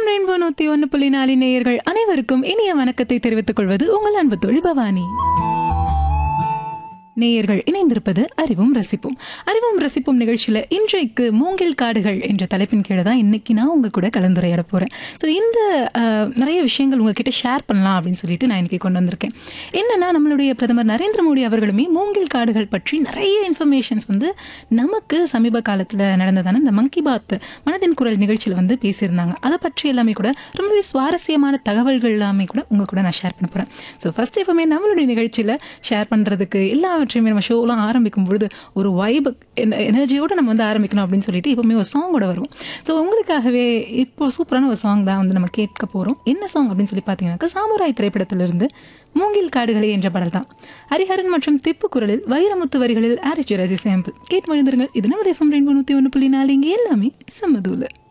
rainbow நூத்தி ஒன்று புள்ளி நாலு நேயர்கள் அனைவருக்கும் இனிய வணக்கத்தை தெரிவித்துக் கொள்வது உங்கள் அன்பு தோழி பவானி நேயர்கள் இணைந்திருப்பது அறிவும் ரசிப்பும் அறிவும் ரசிப்பும் நிகழ்ச்சியில் இன்றைக்கு மூங்கில் காடுகள் என்ற தலைப்பின் கீழே தான் இன்னைக்கு நான் உங்க கூட கலந்துரையாட போறேன் ஸோ இந்த அஹ், நிறைய விஷயங்கள் உங்ககிட்ட ஷேர் பண்ணலாம் அப்படின்னு சொல்லிட்டு நான் இன்னைக்கு கொண்டு வந்திருக்கேன் என்னன்னா நம்மளுடைய பிரதமர் நரேந்திர மோடி அவர்களுமே மூங்கில் காடுகள் பற்றி நிறைய இன்ஃபர்மேஷன்ஸ் வந்து நமக்கு சமீப காலத்தில் நடந்ததான இந்த மங்கி பாத் மனதின் குரல் நிகழ்ச்சியில் வந்து பேசியிருந்தாங்க அதை பற்றி எல்லாமே கூட ரொம்பவே சுவாரஸ்யமான தகவல்கள் எல்லாமே கூட உங்க கூட நான் ஷேர் பண்ண போறேன் ஸோ ஃபர்ஸ்ட் எப்பவுமே நம்மளுடைய நிகழ்ச்சியில் ஷேர் பண்றதுக்கு எல்லாவற்றையுமே நம்ம ஷோலாம் ஆரம்பிக்கும் பொழுது ஒரு வைப் எனர்ஜியோட நம்ம வந்து ஆரம்பிக்கணும் அப்படின்னு சொல்லிட்டு எப்பவுமே ஒரு சாங்கோட வரும் ஸோ உங்களுக்காகவே இப்போ சூப்பரான ஒரு சாங் தான் வந்து நம்ம கேட்க போறோம் என்ன சாங் அப்படின்னு சொல்லி பார்த்தீங்கன்னாக்கா சாமுராய் திரைப்படத்திலிருந்து மூங்கில் காடுகளே என்ற பாடல் தான் ஹரிஹரன் மற்றும் திப்பு குரலில் வைரமுத்து வரிகளில் ஆரிஜ் ரசி சாம்பிள் கேட்டு மழுந்திருங்கள் இது நம்ம எஃப்எம் ரெண்டு நூற்றி ஒன்று புள்ளி நாலு இங்கே எல்லாமே சம்மதூல